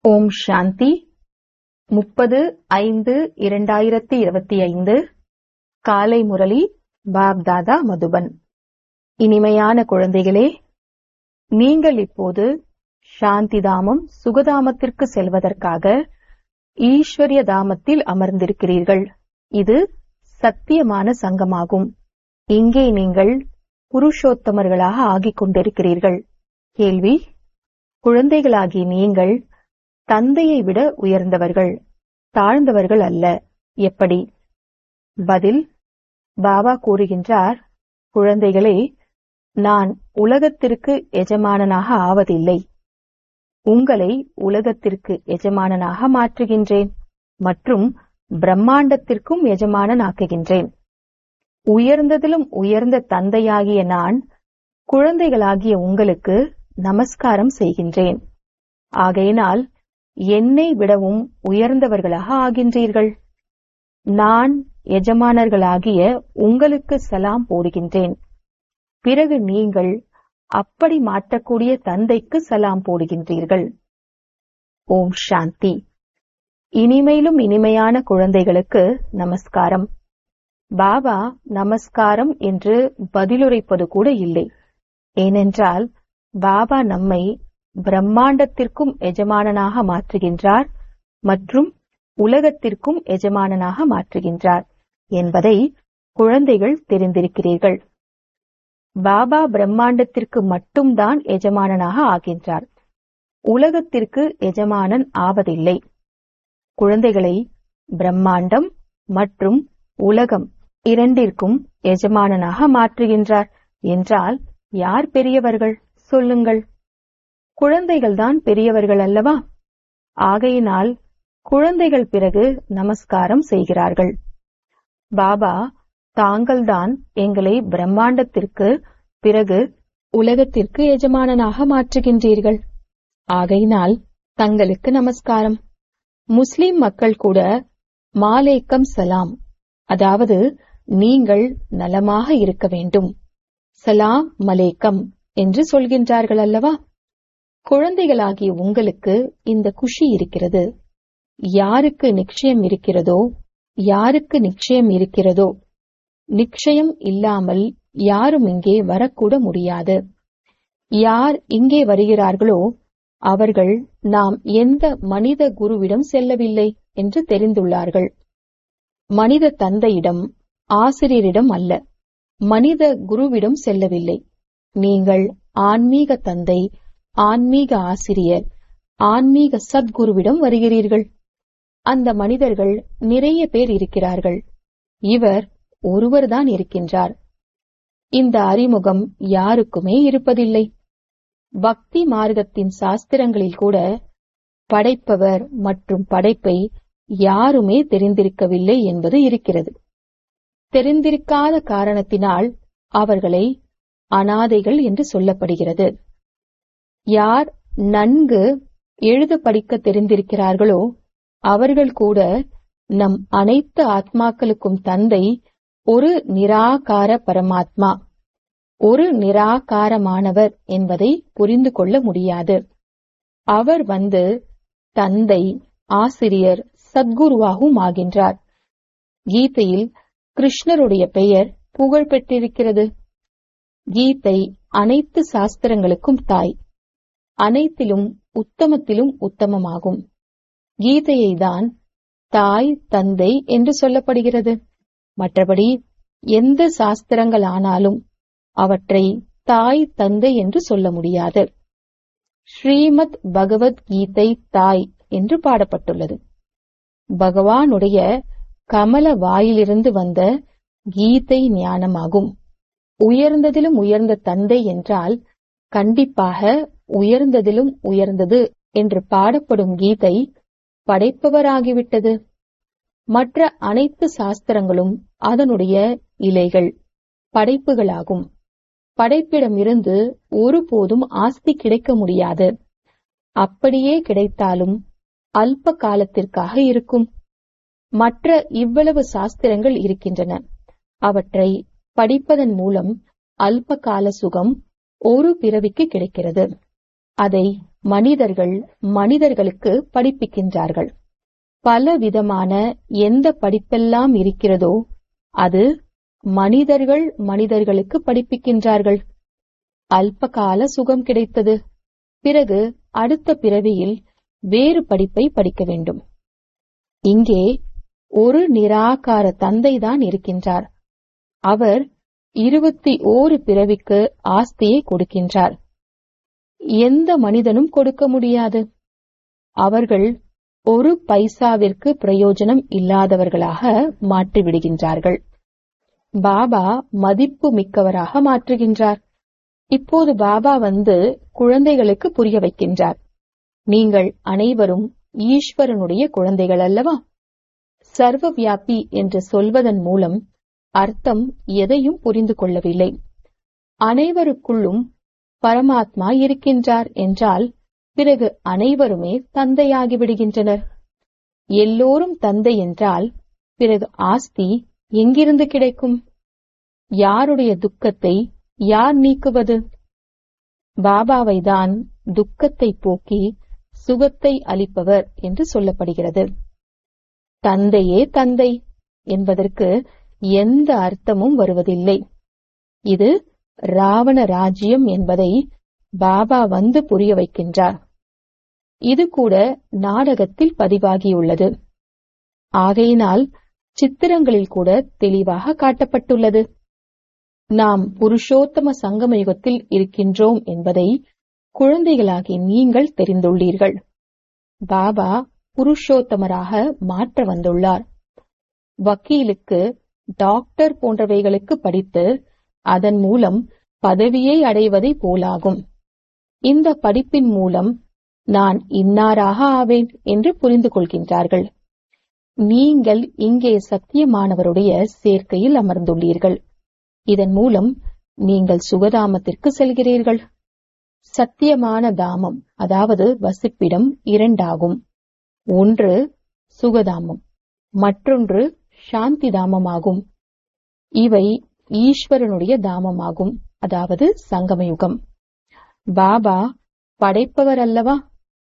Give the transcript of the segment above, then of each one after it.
ஓம் சாந்தி முப்பது ஐந்து இரண்டாயிரத்தி இருபத்தி ஐந்து காலை முரளி பாப்தாதா மதுபன் இனிமையான குழந்தைகளே நீங்கள் இப்போது சாந்திதாமம் சுகதாமத்திற்கு செல்வதற்காக ஈஸ்வரிய தாமத்தில் அமர்ந்திருக்கிறீர்கள் இது சத்தியமான சங்கமாகும் இங்கே நீங்கள் புருஷோத்தமர்களாக ஆகிக் கொண்டிருக்கிறீர்கள் கேள்வி குழந்தைகளாகி நீங்கள் தந்தையை விட உயர்ந்தவர்கள் தாழ்ந்தவர்கள் அல்ல எப்படி பதில் பாபா கூறுகின்றார் குழந்தைகளே நான் உலகத்திற்கு எஜமானனாக ஆவதில்லை உங்களை உலகத்திற்கு எஜமானனாக மாற்றுகின்றேன் மற்றும் பிரம்மாண்டத்திற்கும் எஜமானன் ஆக்குகின்றேன் உயர்ந்ததிலும் உயர்ந்த தந்தையாகிய நான் குழந்தைகளாகிய உங்களுக்கு நமஸ்காரம் செய்கின்றேன் ஆகையினால் என்னை விடவும் உயர்ந்தவர்களாக ஆகின்றீர்கள் நான் எஜமானர்களாகிய உங்களுக்கு சலாம் போடுகின்றேன் பிறகு நீங்கள் அப்படி மாற்றக்கூடிய தந்தைக்கு சலாம் போடுகின்றீர்கள் ஓம் சாந்தி இனிமையிலும் இனிமையான குழந்தைகளுக்கு நமஸ்காரம் பாபா நமஸ்காரம் என்று பதிலுரைப்பது கூட இல்லை ஏனென்றால் பாபா நம்மை பிரம்மாண்டத்திற்கும் எஜமானனாக மாற்றுகின்றார் மற்றும் உலகத்திற்கும் எஜமானனாக மாற்றுகின்றார் என்பதை குழந்தைகள் தெரிந்திருக்கிறீர்கள் பாபா பிரம்மாண்டத்திற்கு மட்டும்தான் எஜமானனாக ஆகின்றார் உலகத்திற்கு எஜமானன் ஆவதில்லை குழந்தைகளை பிரம்மாண்டம் மற்றும் உலகம் இரண்டிற்கும் எஜமானனாக மாற்றுகின்றார் என்றால் யார் பெரியவர்கள் சொல்லுங்கள் குழந்தைகள்தான் பெரியவர்கள் அல்லவா ஆகையினால் குழந்தைகள் பிறகு நமஸ்காரம் செய்கிறார்கள் பாபா தாங்கள்தான் எங்களை பிரம்மாண்டத்திற்கு பிறகு உலகத்திற்கு எஜமானனாக மாற்றுகின்றீர்கள் ஆகையினால் தங்களுக்கு நமஸ்காரம் முஸ்லிம் மக்கள் கூட மாலேக்கம் சலாம் அதாவது நீங்கள் நலமாக இருக்க வேண்டும் சலாம் மலேக்கம் என்று சொல்கின்றார்கள் அல்லவா குழந்தைகளாகிய உங்களுக்கு இந்த குஷி இருக்கிறது யாருக்கு நிச்சயம் இருக்கிறதோ யாருக்கு நிச்சயம் இருக்கிறதோ நிச்சயம் இல்லாமல் யாரும் இங்கே வரக்கூட முடியாது யார் இங்கே வருகிறார்களோ அவர்கள் நாம் எந்த மனித குருவிடம் செல்லவில்லை என்று தெரிந்துள்ளார்கள் மனித தந்தையிடம் ஆசிரியரிடம் அல்ல மனித குருவிடம் செல்லவில்லை நீங்கள் ஆன்மீக தந்தை ஆன்மீக ஆசிரியர் ஆன்மீக சத்குருவிடம் வருகிறீர்கள் அந்த மனிதர்கள் நிறைய பேர் இருக்கிறார்கள் இவர் ஒருவர்தான் இருக்கின்றார் இந்த அறிமுகம் யாருக்குமே இருப்பதில்லை பக்தி மார்க்கத்தின் சாஸ்திரங்களில் கூட படைப்பவர் மற்றும் படைப்பை யாருமே தெரிந்திருக்கவில்லை என்பது இருக்கிறது தெரிந்திருக்காத காரணத்தினால் அவர்களை அனாதைகள் என்று சொல்லப்படுகிறது யார் நன்கு எழுத படிக்க தெரிந்திருக்கிறார்களோ அவர்கள் கூட நம் அனைத்து ஆத்மாக்களுக்கும் தந்தை ஒரு நிராகார பரமாத்மா ஒரு நிராகாரமானவர் என்பதை புரிந்து கொள்ள முடியாது அவர் வந்து தந்தை ஆசிரியர் சத்குருவாகவும் ஆகின்றார் கீதையில் கிருஷ்ணருடைய பெயர் புகழ் பெற்றிருக்கிறது கீதை அனைத்து சாஸ்திரங்களுக்கும் தாய் அனைத்திலும் உத்தமத்திலும் உத்தமமாகும் கீதையை தான் தாய் தந்தை என்று சொல்லப்படுகிறது மற்றபடி எந்த சாஸ்திரங்கள் ஆனாலும் அவற்றை தாய் தந்தை என்று சொல்ல முடியாது ஸ்ரீமத் பகவத் கீதை தாய் என்று பாடப்பட்டுள்ளது பகவானுடைய கமல வாயிலிருந்து வந்த கீதை ஞானமாகும் உயர்ந்ததிலும் உயர்ந்த தந்தை என்றால் கண்டிப்பாக உயர்ந்ததிலும் உயர்ந்தது என்று பாடப்படும் கீதை படைப்பவராகிவிட்டது மற்ற அனைத்து சாஸ்திரங்களும் அதனுடைய இலைகள் படைப்புகளாகும் படைப்பிடமிருந்து ஒருபோதும் ஆஸ்தி கிடைக்க முடியாது அப்படியே கிடைத்தாலும் அல்ப காலத்திற்காக இருக்கும் மற்ற இவ்வளவு சாஸ்திரங்கள் இருக்கின்றன அவற்றை படிப்பதன் மூலம் அல்ப கால சுகம் ஒரு பிறவிக்கு கிடைக்கிறது அதை மனிதர்கள் மனிதர்களுக்கு படிப்பிக்கின்றார்கள் பல விதமான எந்த படிப்பெல்லாம் இருக்கிறதோ அது மனிதர்கள் மனிதர்களுக்கு படிப்பிக்கின்றார்கள் அல்பகால சுகம் கிடைத்தது பிறகு அடுத்த பிறவியில் வேறு படிப்பை படிக்க வேண்டும் இங்கே ஒரு நிராகார தந்தைதான் இருக்கின்றார் அவர் இருபத்தி ஓரு பிறவிக்கு ஆஸ்தியை கொடுக்கின்றார் எந்த மனிதனும் கொடுக்க முடியாது அவர்கள் ஒரு பைசாவிற்கு பிரயோஜனம் இல்லாதவர்களாக மாற்றிவிடுகின்றார்கள் பாபா மதிப்பு மிக்கவராக மாற்றுகின்றார் இப்போது பாபா வந்து குழந்தைகளுக்கு புரிய வைக்கின்றார் நீங்கள் அனைவரும் ஈஸ்வரனுடைய குழந்தைகள் அல்லவா சர்வ வியாபி என்று சொல்வதன் மூலம் அர்த்தம் எதையும் புரிந்து கொள்ளவில்லை அனைவருக்குள்ளும் பரமாத்மா இருக்கின்றார் என்றால் பிறகு அனைவருமே தந்தையாகி விடுகின்றனர் எல்லோரும் தந்தை என்றால் பிறகு ஆஸ்தி எங்கிருந்து கிடைக்கும் யாருடைய துக்கத்தை யார் நீக்குவது பாபாவை தான் துக்கத்தை போக்கி சுகத்தை அளிப்பவர் என்று சொல்லப்படுகிறது தந்தையே தந்தை என்பதற்கு எந்த அர்த்தமும் வருவதில்லை இது ராவண ராஜ்யம் என்பதை பாபா வந்து புரிய வைக்கின்றார் இது கூட நாடகத்தில் பதிவாகியுள்ளது ஆகையினால் சித்திரங்களில் கூட தெளிவாக காட்டப்பட்டுள்ளது நாம் புருஷோத்தம சங்கம யுகத்தில் இருக்கின்றோம் என்பதை குழந்தைகளாகி நீங்கள் தெரிந்துள்ளீர்கள் பாபா புருஷோத்தமராக மாற்ற வந்துள்ளார் வக்கீலுக்கு டாக்டர் போன்றவைகளுக்கு படித்து அதன் மூலம் பதவியை அடைவதை போலாகும் இந்த படிப்பின் மூலம் நான் இன்னாராக ஆவேன் என்று புரிந்து கொள்கின்றார்கள் நீங்கள் இங்கே சத்தியமானவருடைய சேர்க்கையில் அமர்ந்துள்ளீர்கள் இதன் மூலம் நீங்கள் சுகதாமத்திற்கு செல்கிறீர்கள் சத்தியமான தாமம் அதாவது வசிப்பிடம் இரண்டாகும் ஒன்று சுகதாமம் மற்றொன்று சாந்தி தாமமாகும் இவை ஈஸ்வரனுடைய தாமமாகும் அதாவது சங்கமயுகம் பாபா படைப்பவர் அல்லவா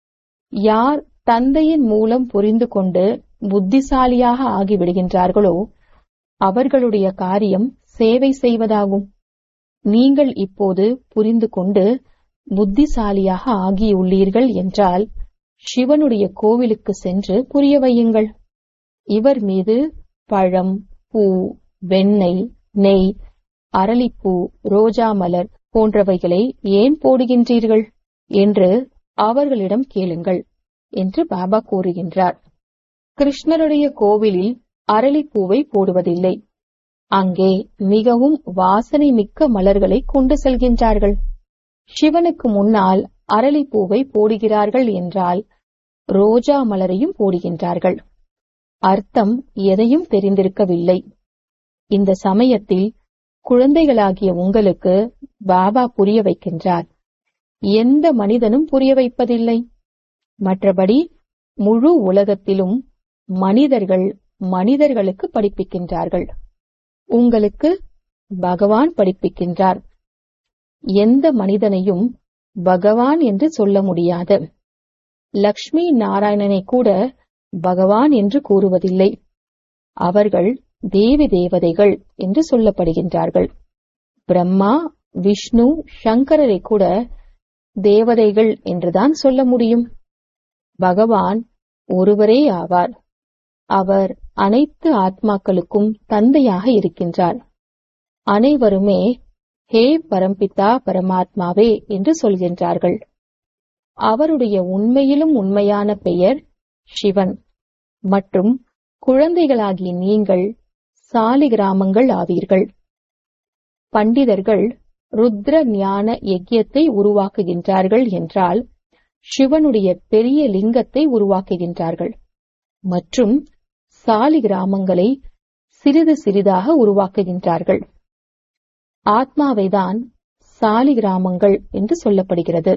யார் தந்தையின் மூலம் புரிந்து கொண்டு புத்திசாலியாக ஆகிவிடுகின்றார்களோ அவர்களுடைய காரியம் சேவை செய்வதாகும் நீங்கள் இப்போது புரிந்து கொண்டு புத்திசாலியாக ஆகியுள்ளீர்கள் என்றால் சிவனுடைய கோவிலுக்கு சென்று புரிய வையுங்கள் இவர் மீது பழம் பூ வெண்ணெய் நெய் அரளிப்பூ ரோஜா மலர் போன்றவைகளை ஏன் போடுகின்றீர்கள் என்று அவர்களிடம் கேளுங்கள் என்று பாபா கூறுகின்றார் கிருஷ்ணருடைய கோவிலில் அரளிப்பூவை போடுவதில்லை அங்கே மிகவும் வாசனை மிக்க மலர்களை கொண்டு செல்கின்றார்கள் சிவனுக்கு முன்னால் அரளிப்பூவை போடுகிறார்கள் என்றால் ரோஜா மலரையும் போடுகின்றார்கள் அர்த்தம் எதையும் தெரிந்திருக்கவில்லை இந்த சமயத்தில் குழந்தைகளாகிய உங்களுக்கு பாபா புரிய வைக்கின்றார் எந்த மனிதனும் புரிய வைப்பதில்லை மற்றபடி முழு உலகத்திலும் மனிதர்கள் மனிதர்களுக்கு படிப்பிக்கின்றார்கள் உங்களுக்கு பகவான் படிப்பிக்கின்றார் எந்த மனிதனையும் பகவான் என்று சொல்ல முடியாது லக்ஷ்மி நாராயணனை கூட பகவான் என்று கூறுவதில்லை அவர்கள் தேவி தேவதைகள் என்று சொல்லப்படுகின்றார்கள் பிரம்மா விஷ்ணு சங்கரரை கூட தேவதைகள் என்றுதான் சொல்ல முடியும் பகவான் ஒருவரே ஆவார் அவர் அனைத்து ஆத்மாக்களுக்கும் தந்தையாக இருக்கின்றார் அனைவருமே ஹே பரம்பிதா பரமாத்மாவே என்று சொல்கின்றார்கள் அவருடைய உண்மையிலும் உண்மையான பெயர் சிவன் மற்றும் குழந்தைகளாகிய நீங்கள் சாலிகிராமங்கள் ஆவீர்கள் பண்டிதர்கள் ருத்ர ஞான யஜ்யத்தை உருவாக்குகின்றார்கள் என்றால் சிவனுடைய பெரிய லிங்கத்தை உருவாக்குகின்றார்கள் மற்றும் சாலி கிராமங்களை சிறிது சிறிதாக உருவாக்குகின்றார்கள் ஆத்மாவைதான் சாலி கிராமங்கள் என்று சொல்லப்படுகிறது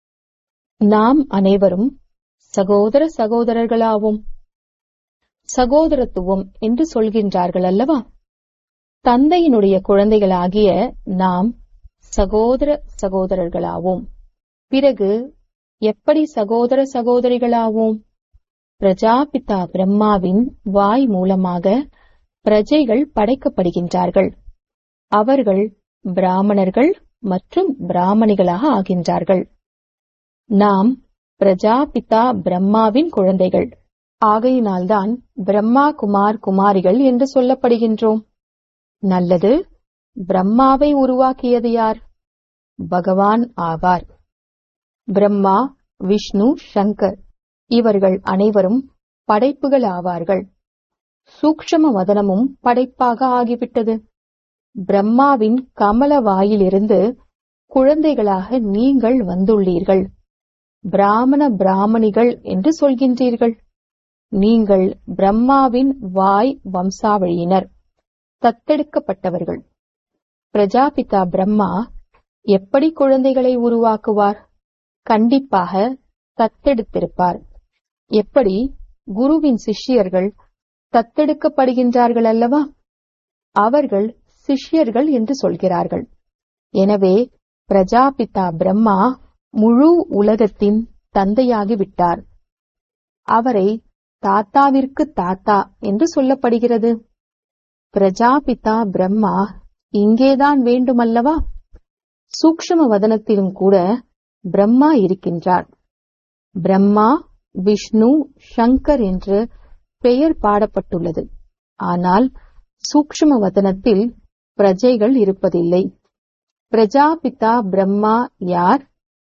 நாம் அனைவரும் சகோதர சகோதரர்களாவோம் சகோதரத்துவம் என்று சொல்கின்றார்கள் அல்லவா தந்தையினுடைய குழந்தைகளாகிய நாம் சகோதர சகோதரர்களாவோம் பிறகு எப்படி சகோதர சகோதரிகளாவோம் பிரஜாபிதா பிரம்மாவின் வாய் மூலமாக பிரஜைகள் படைக்கப்படுகின்றார்கள் அவர்கள் பிராமணர்கள் மற்றும் பிராமணிகளாக ஆகின்றார்கள் நாம் பிரஜாபிதா பிரம்மாவின் குழந்தைகள் ஆகையினால்தான் பிரம்மா குமார் குமாரிகள் என்று சொல்லப்படுகின்றோம் நல்லது பிரம்மாவை உருவாக்கியது யார் பகவான் ஆவார் பிரம்மா விஷ்ணு சங்கர் இவர்கள் அனைவரும் படைப்புகள் ஆவார்கள் சூக்ஷம வதனமும் படைப்பாக ஆகிவிட்டது பிரம்மாவின் கமல வாயிலிருந்து குழந்தைகளாக நீங்கள் வந்துள்ளீர்கள் பிராமண பிராமணிகள் என்று சொல்கின்றீர்கள் நீங்கள் பிரம்மாவின் வாய் வம்சாவழியினர் தத்தெடுக்கப்பட்டவர்கள் பிரஜாபிதா பிரம்மா எப்படி குழந்தைகளை உருவாக்குவார் கண்டிப்பாக தத்தெடுத்திருப்பார் எப்படி குருவின் சிஷ்யர்கள் தத்தெடுக்கப்படுகின்றார்கள் அல்லவா அவர்கள் சிஷ்யர்கள் என்று சொல்கிறார்கள் எனவே பிரஜாபிதா பிரம்மா முழு உலகத்தின் தந்தையாகிவிட்டார் அவரை தாத்தாவிற்கு தாத்தா என்று சொல்லப்படுகிறது பிரஜாபிதா பிரம்மா இங்கேதான் வேண்டுமல்லவா சூக்ஷ்ம வதனத்திலும் கூட பிரம்மா இருக்கின்றார் பிரம்மா விஷ்ணு சங்கர் என்று பெயர் பாடப்பட்டுள்ளது ஆனால் சூக்ஷ்ம வதனத்தில் பிரஜைகள் இருப்பதில்லை பிரஜாபிதா பிரம்மா யார்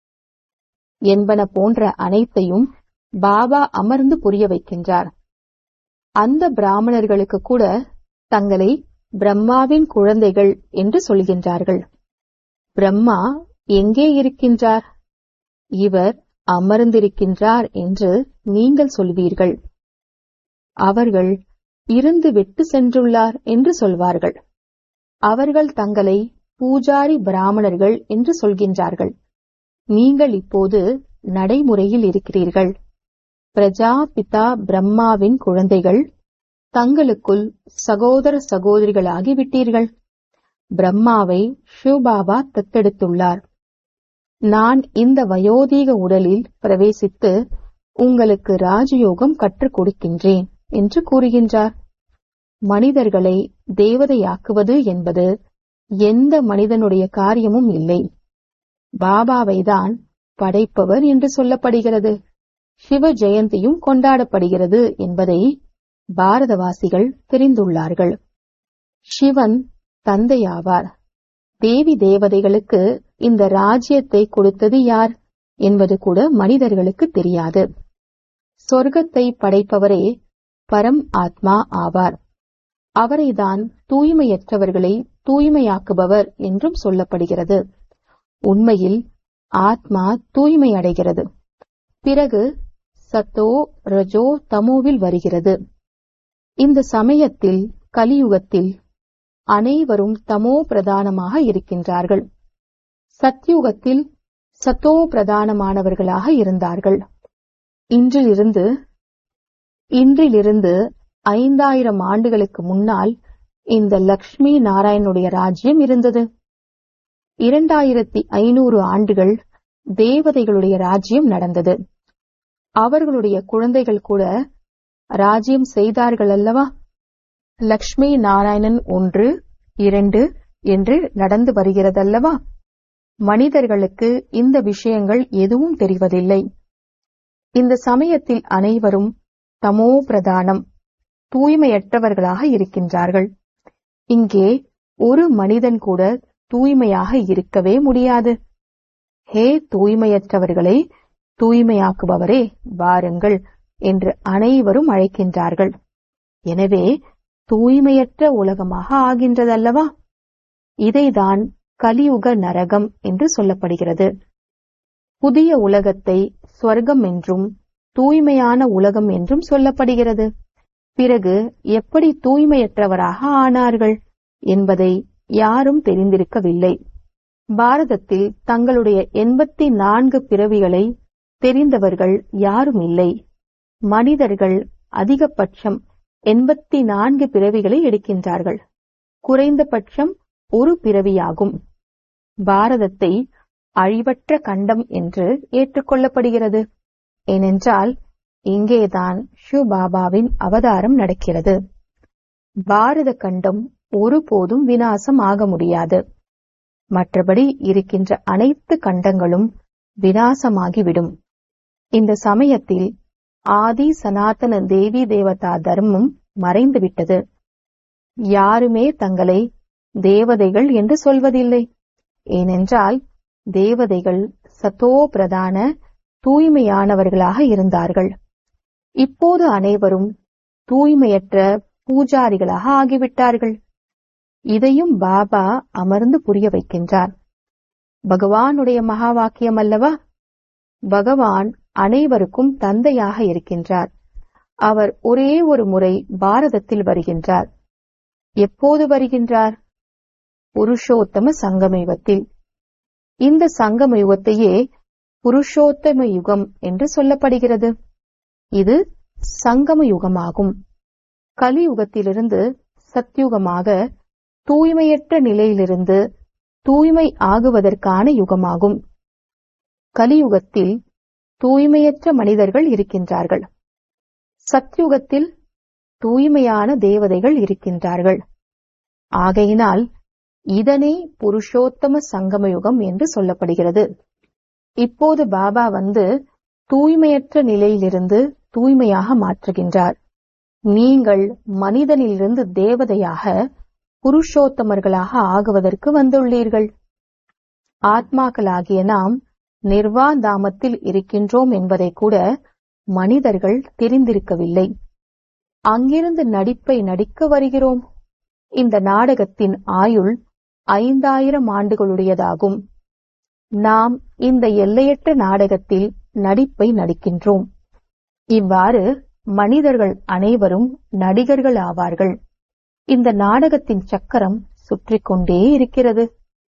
என்பன போன்ற அனைத்தையும் பாபா அமர்ந்து புரிய வைக்கின்றார் அந்த பிராமணர்களுக்கு கூட தங்களை பிரம்மாவின் குழந்தைகள் என்று சொல்கின்றார்கள் பிரம்மா எங்கே இருக்கின்றார் இவர் அமர்ந்திருக்கின்றார் என்று நீங்கள் சொல்வீர்கள் அவர்கள் இருந்து விட்டு சென்றுள்ளார் என்று சொல்வார்கள் அவர்கள் தங்களை பூஜாரி பிராமணர்கள் என்று சொல்கின்றார்கள் நீங்கள் இப்போது நடைமுறையில் இருக்கிறீர்கள் பிரஜாபிதா பிரம்மாவின் குழந்தைகள் தங்களுக்குள் சகோதர சகோதரிகளாகி விட்டீர்கள் பிரம்மாவை சிவபாபா தத்தெடுத்துள்ளார் நான் இந்த வயோதீக உடலில் பிரவேசித்து உங்களுக்கு ராஜயோகம் கற்றுக் கொடுக்கின்றேன் என்று கூறுகின்றார் மனிதர்களை தேவதையாக்குவது என்பது எந்த மனிதனுடைய காரியமும் இல்லை பாபாவைதான் படைப்பவர் என்று சொல்லப்படுகிறது சிவ ஜெயந்தியும் கொண்டாடப்படுகிறது என்பதை பாரதவாசிகள் தெரிந்துள்ளார்கள் சிவன் தந்தையாவார் தேவி தேவதைகளுக்கு இந்த ராஜ்யத்தை கொடுத்தது யார் என்பது கூட மனிதர்களுக்கு தெரியாது சொர்க்கத்தை படைப்பவரே பரம் ஆத்மா ஆவார் அவரைதான் தூய்மையற்றவர்களை தூய்மையாக்குபவர் என்றும் சொல்லப்படுகிறது உண்மையில் ஆத்மா தூய்மை அடைகிறது பிறகு சத்தோ ரஜோ தமோவில் வருகிறது இந்த சமயத்தில் கலியுகத்தில் அனைவரும் தமோ பிரதானமாக இருக்கின்றார்கள் சத்யுகத்தில் சத்தோ பிரதானமானவர்களாக இருந்தார்கள் இன்றிலிருந்து இன்றிலிருந்து ஐந்தாயிரம் ஆண்டுகளுக்கு முன்னால் இந்த லக்ஷ்மி நாராயணுடைய ராஜ்யம் இருந்தது இரண்டாயிரத்தி ஐநூறு ஆண்டுகள் தேவதைகளுடைய ராஜ்யம் நடந்தது அவர்களுடைய குழந்தைகள் கூட ராஜ்யம் செய்தார்கள் அல்லவா லக்ஷ்மி நாராயணன் ஒன்று இரண்டு என்று நடந்து வருகிறதல்லவா மனிதர்களுக்கு இந்த விஷயங்கள் எதுவும் தெரிவதில்லை இந்த சமயத்தில் அனைவரும் தமோ பிரதானம் தூய்மையற்றவர்களாக இருக்கின்றார்கள் இங்கே ஒரு மனிதன் கூட தூய்மையாக இருக்கவே முடியாது ஹே தூய்மையற்றவர்களை தூய்மையாக்குபவரே வாருங்கள் என்று அனைவரும் அழைக்கின்றார்கள் எனவே தூய்மையற்ற உலகமாக ஆகின்றதல்லவா இதைதான் கலியுக நரகம் என்று சொல்லப்படுகிறது புதிய உலகத்தை ஸ்வர்க்கம் என்றும் தூய்மையான உலகம் என்றும் சொல்லப்படுகிறது பிறகு எப்படி தூய்மையற்றவராக ஆனார்கள் என்பதை யாரும் தெரிந்திருக்கவில்லை பாரதத்தில் தங்களுடைய எண்பத்தி நான்கு பிறவிகளை தெரிந்தவர்கள் யாரும் இல்லை மனிதர்கள் அதிகபட்சம் எண்பத்தி நான்கு பிறவிகளை எடுக்கின்றார்கள் குறைந்தபட்சம் ஒரு பிறவியாகும் பாரதத்தை அழிவற்ற கண்டம் என்று ஏற்றுக்கொள்ளப்படுகிறது ஏனென்றால் இங்கேதான் ஷிவபாபாவின் அவதாரம் நடக்கிறது பாரத கண்டம் ஒருபோதும் வினாசம் ஆக முடியாது மற்றபடி இருக்கின்ற அனைத்து கண்டங்களும் வினாசமாகிவிடும் இந்த சமயத்தில் ஆதி சனாதன தேவி தேவதா தர்மம் மறைந்துவிட்டது யாருமே தங்களை தேவதைகள் என்று சொல்வதில்லை ஏனென்றால் தேவதைகள் சத்தோ பிரதான தூய்மையானவர்களாக இருந்தார்கள் இப்போது அனைவரும் தூய்மையற்ற பூஜாரிகளாக ஆகிவிட்டார்கள் இதையும் பாபா அமர்ந்து புரிய வைக்கின்றார் பகவானுடைய மகா வாக்கியம் அல்லவா பகவான் அனைவருக்கும் தந்தையாக இருக்கின்றார் அவர் ஒரே ஒரு முறை பாரதத்தில் வருகின்றார் எப்போது வருகின்றார் புருஷோத்தம சங்கம யுகத்தில் இந்த சங்கம யுகத்தையே புருஷோத்தம யுகம் என்று சொல்லப்படுகிறது இது சங்கம யுகமாகும் கலியுகத்திலிருந்து சத்யுகமாக தூய்மையற்ற நிலையிலிருந்து தூய்மை ஆகுவதற்கான யுகமாகும் கலியுகத்தில் தூய்மையற்ற மனிதர்கள் இருக்கின்றார்கள் சத்யுகத்தில் தூய்மையான தேவதைகள் இருக்கின்றார்கள் ஆகையினால் இதனை புருஷோத்தம சங்கமயுகம் என்று சொல்லப்படுகிறது இப்போது பாபா வந்து தூய்மையற்ற நிலையிலிருந்து தூய்மையாக மாற்றுகின்றார் நீங்கள் மனிதனிலிருந்து தேவதையாக புருஷோத்தமர்களாக ஆகுவதற்கு வந்துள்ளீர்கள் ஆத்மாக்களாகிய நாம் நிர்வாந்தாமத்தில் இருக்கின்றோம் என்பதை கூட மனிதர்கள் தெரிந்திருக்கவில்லை அங்கிருந்து நடிப்பை நடிக்க வருகிறோம் இந்த நாடகத்தின் ஆயுள் ஐந்தாயிரம் ஆண்டுகளுடையதாகும் நாம் இந்த எல்லையற்ற நாடகத்தில் நடிப்பை நடிக்கின்றோம் இவ்வாறு மனிதர்கள் அனைவரும் நடிகர்கள் ஆவார்கள் இந்த நாடகத்தின் சக்கரம் சுற்றிக் கொண்டே இருக்கிறது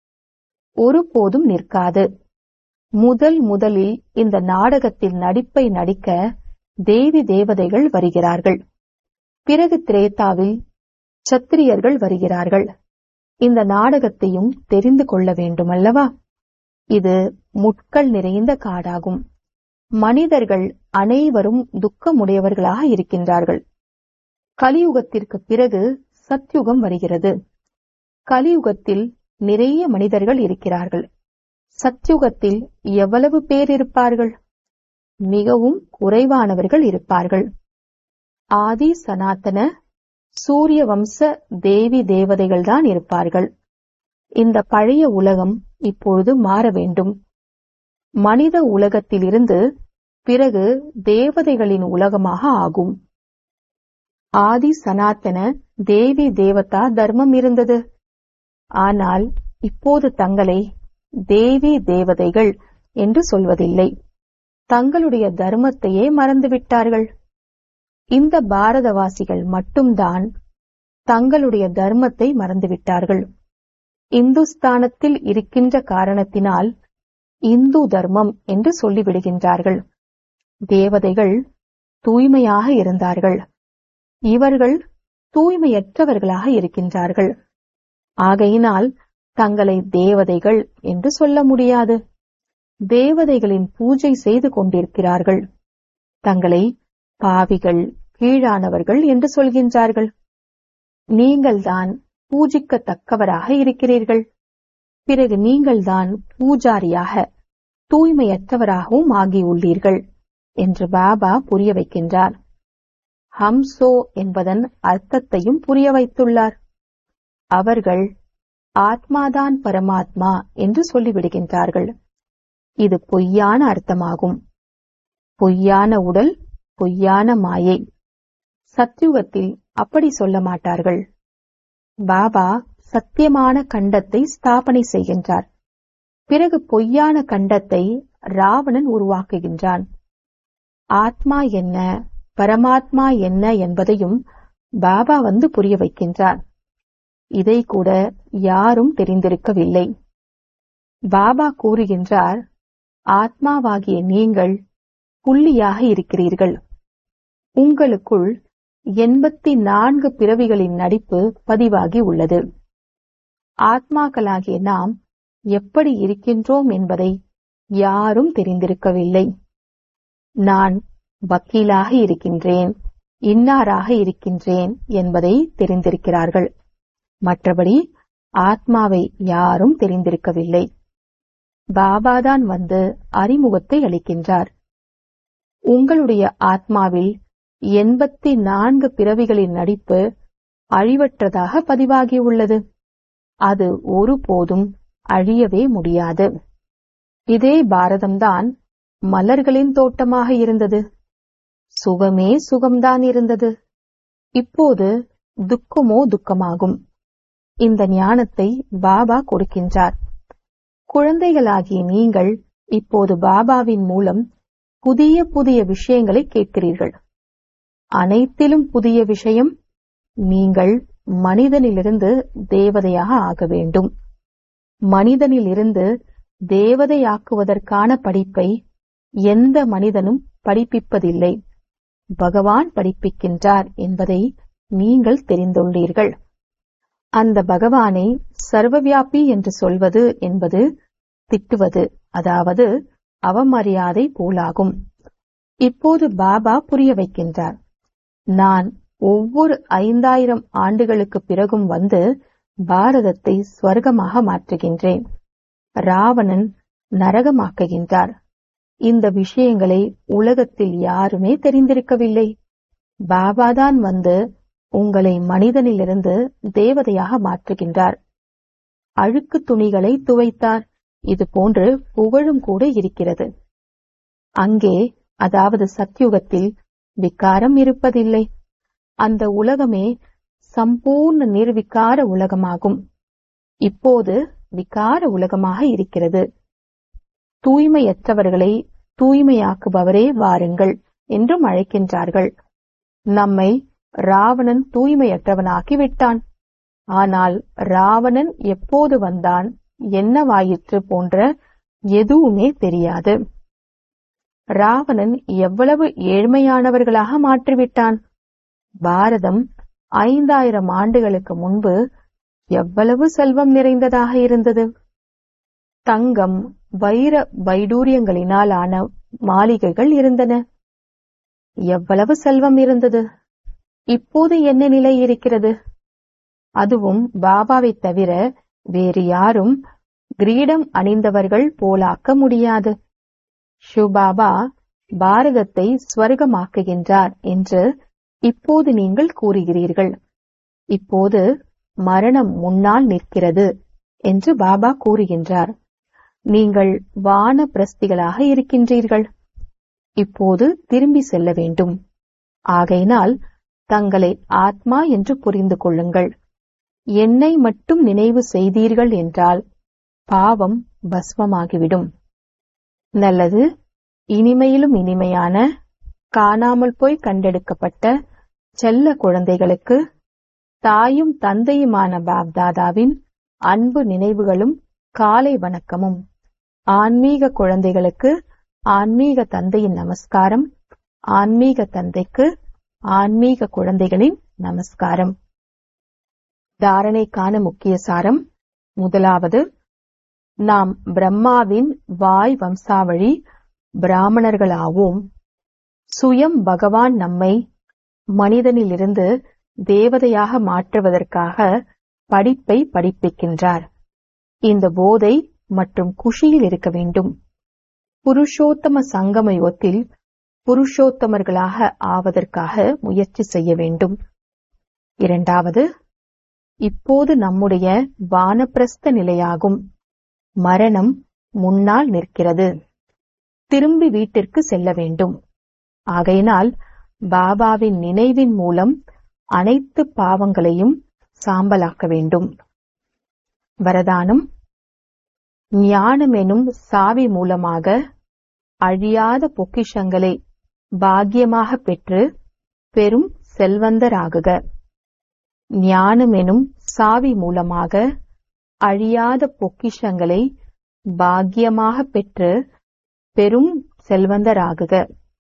ஒருபோதும் நிற்காது முதல் முதலில் இந்த நாடகத்தில் நடிப்பை நடிக்க தேவி தேவதைகள் வருகிறார்கள் பிறகு திரேதாவில் சத்திரியர்கள் வருகிறார்கள் இந்த நாடகத்தையும் தெரிந்து கொள்ள வேண்டுமல்லவா இது முட்கள் நிறைந்த காடாகும் மனிதர்கள் அனைவரும் துக்கமுடையவர்களாக இருக்கின்றார்கள் கலியுகத்திற்கு பிறகு சத்யுகம் வருகிறது கலியுகத்தில் நிறைய மனிதர்கள் இருக்கிறார்கள் சத்யுகத்தில் எவ்வளவு பேர் இருப்பார்கள் மிகவும் குறைவானவர்கள் இருப்பார்கள் ஆதி சனாதன சூரிய வம்ச தேவி தேவதைகள் தான் இருப்பார்கள் இந்த பழைய உலகம் இப்பொழுது மாற வேண்டும் மனித உலகத்திலிருந்து பிறகு தேவதைகளின் உலகமாக ஆகும் ஆதி சனாத்தன தேவி தேவதா தர்மம் இருந்தது ஆனால் இப்போது தங்களை தேவி தேவதைகள் என்று சொல்வதில்லை தங்களுடைய தர்மத்தையே மறந்துவிட்டார்கள் இந்த பாரதவாசிகள் மட்டும்தான் தங்களுடைய தர்மத்தை மறந்துவிட்டார்கள் இந்துஸ்தானத்தில் இருக்கின்ற காரணத்தினால் இந்து தர்மம் என்று சொல்லிவிடுகின்றார்கள் தேவதைகள் தூய்மையாக இருந்தார்கள் இவர்கள் தூய்மையற்றவர்களாக இருக்கின்றார்கள் ஆகையினால் தங்களை தேவதைகள் என்று சொல்ல முடியாது தேவதைகளின் பூஜை செய்து கொண்டிருக்கிறார்கள் தங்களை பாவிகள் கீழானவர்கள் என்று சொல்கின்றார்கள் நீங்கள்தான் பூஜிக்கத்தக்கவராக இருக்கிறீர்கள் பிறகு நீங்கள்தான் பூஜாரியாக தூய்மையற்றவராகவும் ஆகியுள்ளீர்கள் என்று பாபா புரிய வைக்கின்றார் ஹம்சோ என்பதன் அர்த்தத்தையும் புரிய வைத்துள்ளார் அவர்கள் ஆத்மாதான் பரமாத்மா என்று சொல்லிவிடுகின்றார்கள் இது பொய்யான அர்த்தமாகும் பொய்யான உடல் பொய்யான மாயை சத்யுகத்தில் அப்படி சொல்ல மாட்டார்கள் பாபா சத்தியமான கண்டத்தை ஸ்தாபனை செய்கின்றார் பிறகு பொய்யான கண்டத்தை ராவணன் உருவாக்குகின்றான் ஆத்மா என்ன பரமாத்மா என்ன என்பதையும் பாபா வந்து புரிய வைக்கின்றார் இதை கூட யாரும் தெரிந்திருக்கவில்லை பாபா கூறுகின்றார் ஆத்மாவாகிய நீங்கள் புள்ளியாக இருக்கிறீர்கள் உங்களுக்குள் எண்பத்தி நான்கு பிறவிகளின் நடிப்பு பதிவாகி உள்ளது ஆத்மாக்களாகிய நாம் எப்படி இருக்கின்றோம் என்பதை யாரும் தெரிந்திருக்கவில்லை நான் வக்கீலாக இருக்கின்றேன் இன்னாராக இருக்கின்றேன் என்பதை தெரிந்திருக்கிறார்கள் மற்றபடி ஆத்மாவை யாரும் தெரிந்திருக்கவில்லை பாபாதான் வந்து அறிமுகத்தை அளிக்கின்றார் உங்களுடைய ஆத்மாவில் எண்பத்தி நான்கு பிறவிகளின் நடிப்பு அழிவற்றதாக பதிவாகியுள்ளது அது ஒருபோதும் அழியவே முடியாது இதே பாரதம்தான் மலர்களின் தோட்டமாக இருந்தது சுகமே சுகம்தான் இருந்தது இப்போது துக்கமோ துக்கமாகும் இந்த ஞானத்தை பாபா கொடுக்கின்றார் குழந்தைகளாகிய நீங்கள் இப்போது பாபாவின் மூலம் புதிய புதிய விஷயங்களை கேட்கிறீர்கள் அனைத்திலும் புதிய விஷயம் நீங்கள் மனிதனிலிருந்து தேவதையாக ஆக வேண்டும் மனிதனிலிருந்து தேவதையாக்குவதற்கான படிப்பை எந்த மனிதனும் படிப்பிப்பதில்லை பகவான் படிப்பிக்கின்றார் என்பதை நீங்கள் தெரிந்துள்ளீர்கள் அந்த பகவானை சர்வவியாபி என்று சொல்வது என்பது திட்டுவது அதாவது அவமரியாதை போலாகும் இப்போது பாபா புரிய வைக்கின்றார் நான் ஒவ்வொரு ஐந்தாயிரம் ஆண்டுகளுக்கு பிறகும் வந்து பாரதத்தை ஸ்வர்க்கமாக மாற்றுகின்றேன் ராவணன் நரகமாக்குகின்றார் இந்த விஷயங்களை உலகத்தில் யாருமே தெரிந்திருக்கவில்லை பாபாதான் வந்து உங்களை மனிதனிலிருந்து தேவதையாக மாற்றுகின்றார் அழுக்கு துணிகளை துவைத்தார் இது போன்று புகழும் கூட இருக்கிறது அங்கே அதாவது சத்யுகத்தில் விகாரம் இருப்பதில்லை அந்த உலகமே சம்பூர்ண நிர்விகார உலகமாகும் இப்போது விகார உலகமாக இருக்கிறது தூய்மையற்றவர்களை தூய்மையாக்குபவரே வாருங்கள் என்றும் அழைக்கின்றார்கள் நம்மை ராவணன் தூய்மையற்றவனாக்கி விட்டான் ஆனால் ராவணன் எப்போது வந்தான் என்னவாயிற்று போன்ற எதுவுமே தெரியாது ராவணன் எவ்வளவு ஏழ்மையானவர்களாக மாற்றிவிட்டான் பாரதம் ஐந்தாயிரம் ஆண்டுகளுக்கு முன்பு எவ்வளவு செல்வம் நிறைந்ததாக இருந்தது தங்கம் வைர வைடூரியங்களினால் ஆன மாளிகைகள் இருந்தன எவ்வளவு செல்வம் இருந்தது இப்போது என்ன நிலை இருக்கிறது அதுவும் பாபாவை தவிர வேறு யாரும் கிரீடம் அணிந்தவர்கள் போலாக்க முடியாது ஷுபாபா பாரதத்தை ஸ்வர்கமாக்குகின்றார் என்று இப்போது நீங்கள் கூறுகிறீர்கள் இப்போது மரணம் முன்னால் நிற்கிறது என்று பாபா கூறுகின்றார் நீங்கள் வான பிரஸ்திகளாக இருக்கின்றீர்கள் இப்போது திரும்பி செல்ல வேண்டும் ஆகையினால் தங்களை ஆத்மா என்று புரிந்து கொள்ளுங்கள் என்னை மட்டும் நினைவு செய்தீர்கள் என்றால் பாவம் பஸ்மமாகிவிடும் நல்லது இனிமையிலும் இனிமையான காணாமல் போய் கண்டெடுக்கப்பட்ட செல்ல குழந்தைகளுக்கு தாயும் தந்தையுமான பாப்தாதாவின் அன்பு நினைவுகளும் காலை வணக்கமும் ஆன்மீக குழந்தைகளுக்கு ஆன்மீக தந்தையின் நமஸ்காரம் ஆன்மீக தந்தைக்கு ஆன்மீக குழந்தைகளின் நமஸ்காரம் தாரணைக்கான முக்கிய சாரம் முதலாவது நாம் பிரம்மாவின் வாய் வம்சாவழி பிராமணர்களாவோம் சுயம் பகவான் நம்மை மனிதனிலிருந்து தேவதையாக மாற்றுவதற்காக படிப்பை படிப்பிக்கின்றார் இந்த போதை மற்றும் குஷியில் இருக்க வேண்டும் புருஷோத்தம சங்கம யுகத்தில் புருஷோத்தமர்களாக ஆவதற்காக முயற்சி செய்ய வேண்டும் இரண்டாவது இப்போது நம்முடைய வானப்பிரஸ்த நிலையாகும் மரணம் முன்னால் நிற்கிறது திரும்பி வீட்டிற்கு செல்ல வேண்டும் ஆகையினால் பாபாவின் நினைவின் மூலம் அனைத்து பாவங்களையும் சாம்பலாக்க வேண்டும் வரதானம் ஞானமெனும் சாவி மூலமாக அழியாத பொக்கிஷங்களை பாக்கியமாக பெற்று பெரும் செல்வந்தராகுக ஞானமெனும் சாவி மூலமாக அழியாத பொக்கிஷங்களை பாக்கியமாக பெற்று பெரும் செல்வந்தராகுக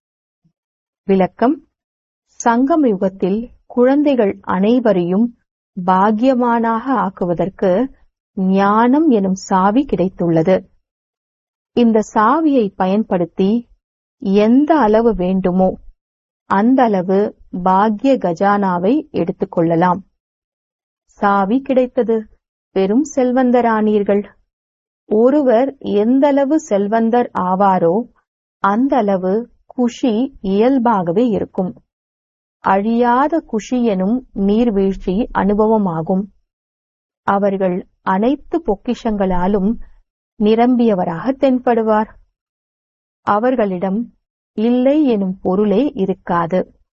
விளக்கம் சங்கம் யுகத்தில் குழந்தைகள் அனைவரையும் பாக்கியமானாக ஆக்குவதற்கு ஞானம் எனும் சாவி கிடைத்துள்ளது இந்த சாவியை பயன்படுத்தி எந்த அளவு வேண்டுமோ அந்த அளவு பாக்ய கஜானாவை எடுத்துக்கொள்ளலாம் சாவி கிடைத்தது பெரும் செல்வந்தரானீர்கள் ஒருவர் எந்தளவு செல்வந்தர் ஆவாரோ அந்த அளவு குஷி இயல்பாகவே இருக்கும் அழியாத குஷி எனும் நீர்வீழ்ச்சி அனுபவமாகும் அவர்கள் அனைத்து பொக்கிஷங்களாலும் நிரம்பியவராக தென்படுவார் அவர்களிடம் இல்லை எனும் பொருளே இருக்காது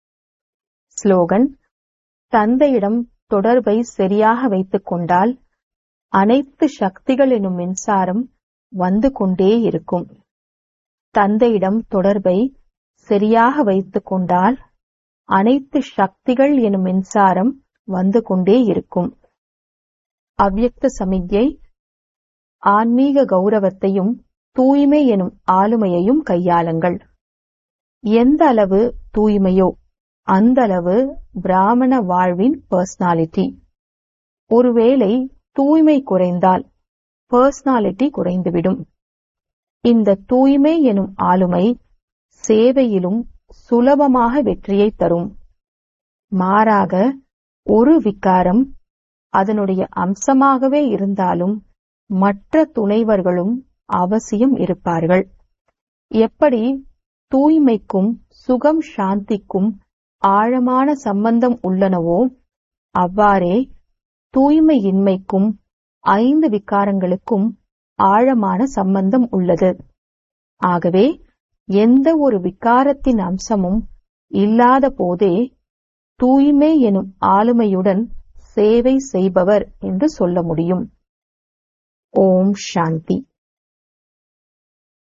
ஸ்லோகன் தந்தையிடம் தொடர்பை சரியாக வைத்துக் கொண்டால் அனைத்து சக்திகள் எனும் மின்சாரம் வந்து கொண்டே இருக்கும் தந்தையிடம் தொடர்பை சரியாக வைத்துக் கொண்டால் அனைத்து சக்திகள் எனும் மின்சாரம் வந்து கொண்டே இருக்கும் அவ்யக்த சமிக்ஞை ஆன்மீக கௌரவத்தையும் தூய்மை எனும் ஆளுமையையும் கையாளுங்கள் எந்த அளவு தூய்மையோ அந்த அளவு பிராமண வாழ்வின் பர்சனாலிட்டி ஒருவேளை தூய்மை குறைந்தால் பர்சனாலிட்டி குறைந்துவிடும் இந்த தூய்மை எனும் ஆளுமை சேவையிலும் சுலபமாக வெற்றியை தரும் மாறாக ஒரு விகாரம் அதனுடைய அம்சமாகவே இருந்தாலும் மற்ற துணைவர்களும் அவசியம் இருப்பார்கள் எப்படி தூய்மைக்கும் சுகம் சாந்திக்கும் ஆழமான சம்பந்தம் உள்ளனவோ அவ்வாறே தூய்மையின்மைக்கும் ஐந்து விகாரங்களுக்கும் ஆழமான சம்பந்தம் உள்ளது ஆகவே எந்த ஒரு விகாரத்தின் அம்சமும் இல்லாத போதே தூய்மை எனும் ஆளுமையுடன் சேவை செய்பவர் என்று சொல்ல முடியும் ஓம் சாந்தி